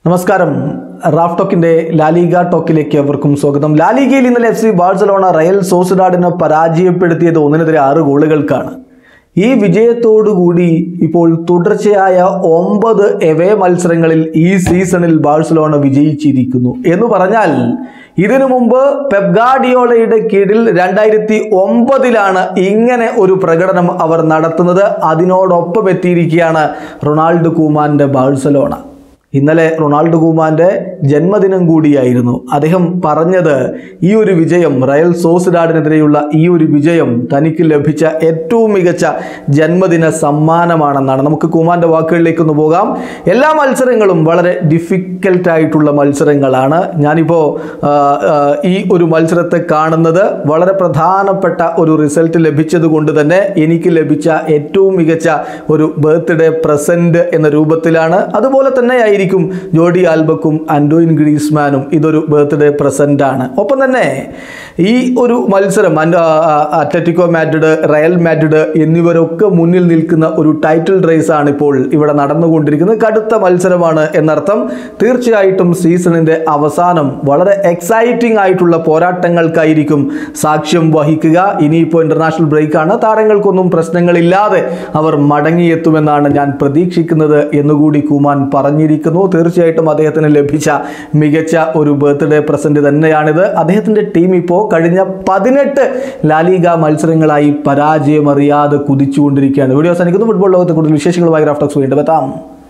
നമസ്കാരം Raf ടോക്കിന്റെ La Liga ടോക്കിലേക്ക് അവർക്കും സ്വാഗതം ലാലിഗയിൽ ഇന്നലെ എഫ് സി ബാഴ്സലോണ റയൽ സോസിഡാഡിനെ പരാജയപ്പെടുത്തിയത് ഒന്നിനെതിരെ ആറ് ഗോളുകൾക്കാണ് ഈ വിജയത്തോടുകൂടി ഇപ്പോൾ തുടർച്ചയായ ഒമ്പത് എവേ മത്സരങ്ങളിൽ ഈ സീസണിൽ ബാഴ്സലോണ വിജയിച്ചിരിക്കുന്നു എന്ന് പറഞ്ഞാൽ ഇതിനു മുമ്പ് പെപ്ഗാഡിയോളയുടെ കീഴിൽ രണ്ടായിരത്തി ഒമ്പതിലാണ് ഇങ്ങനെ ഒരു പ്രകടനം അവർ നടത്തുന്നത് അതിനോടൊപ്പം എത്തിയിരിക്കുകയാണ് റൊണാൾഡോ കൂമാന്റെ ബാഴ്സലോണ ഇന്നലെ റൊണാൾഡോ കുമാന്റെ ജന്മദിനം കൂടിയായിരുന്നു അദ്ദേഹം പറഞ്ഞത് ഈ ഒരു വിജയം റയൽ സോസിഡാഡിനെതിരെയുള്ള ഈ ഒരു വിജയം തനിക്ക് ലഭിച്ച ഏറ്റവും മികച്ച ജന്മദിന സമ്മാനമാണെന്നാണ് നമുക്ക് കുമാന്റെ വാക്കുകളിലേക്കൊന്ന് പോകാം എല്ലാ മത്സരങ്ങളും വളരെ ഡിഫിക്കൽട്ട് ആയിട്ടുള്ള മത്സരങ്ങളാണ് ഞാനിപ്പോൾ ആ, ആ, ഈ ഒരു മത്സരത്തെ കാണുന്നത് വളരെ പ്രധാനപ്പെട്ട ഒരു റിസൾട്ട് ലഭിച്ചത് കൊണ്ട് തന്നെ എനിക്ക് ലഭിച്ച ഏറ്റവും മികച്ച ഒരു ബർത്ത്ഡേ പ്രസന്റ് എന്ന രൂപത്തിലാണ് അതുപോലെ തന്നെ ആയിരിക്കും ജോഡി ആൽബക്കും ആൻഡോയിൻ ഗ്രീസ്മാനും ഇതൊരു ബർത്ത്ഡേ പ്രസന്റ് ആണ് ഒപ്പം തന്നെ ഈ ഒരു മത്സരം അൻ- ആ, ആ, അത്ലറ്റിക്കോ മാഡ്രിഡ് റയൽ മാഡ്രിഡ് എന്നിവരൊക്കെ മുന്നിൽ നിൽക്കുന്ന ഒരു ടൈറ്റിൽ റേസ് ആണ് ഇപ്പോൾ ഇവിടെ നടന്നുകൊണ്ടിരിക്കുന്നത് കടുത്ത മത്സരമാണ് എന്നർത്ഥം തീർച്ചയായിട്ടും സീസണിന്റെ അവസാനം വളരെ എക്സൈറ്റിംഗ് ആയിട്ടുള്ള പോരാട്ടങ്ങൾക്കായിരിക്കും സാക്ഷ്യം വഹിക്കുക ഇനിയിപ്പോൾ ഇന്റർനാഷണൽ ബ്രേക്കാണ് താരങ്ങൾക്കൊന്നും പ്രശ്നങ്ങളില്ലാതെ അവർ മടങ്ങിയെത്തുമെന്നാണ് ഞാൻ പ്രതീക്ഷിക്കുന്നത് എന്നുകൂടി കുമാൻ പറഞ്ഞിരിക്കുന്നു തീർച്ചയായിട്ടും അദ്ദേഹത്തിന് ലഭിച്ച മികച്ച ഒരു ബർത്ത്ഡേ പ്രസന്റ് തന്നെയാണിത് അദ്ദേഹത്തിന്റെ ടീം ഇപ്പോൾ കഴിഞ്ഞ പതിനെട്ട് ലാലിഗ മത്സരങ്ങളായി പരാജയമറിയാതെ കുതിച്ചുകൊണ്ടിരിക്കുകയാണ് വീഡിയോ അവസാനിക്കുന്നു ഫുട്ബോൾ ലോകത്തെ കൂടുതൽ വിശേഷങ്ങളുമായി റാഫ്റ്റോക്സ് വീണ്ടും എത്താം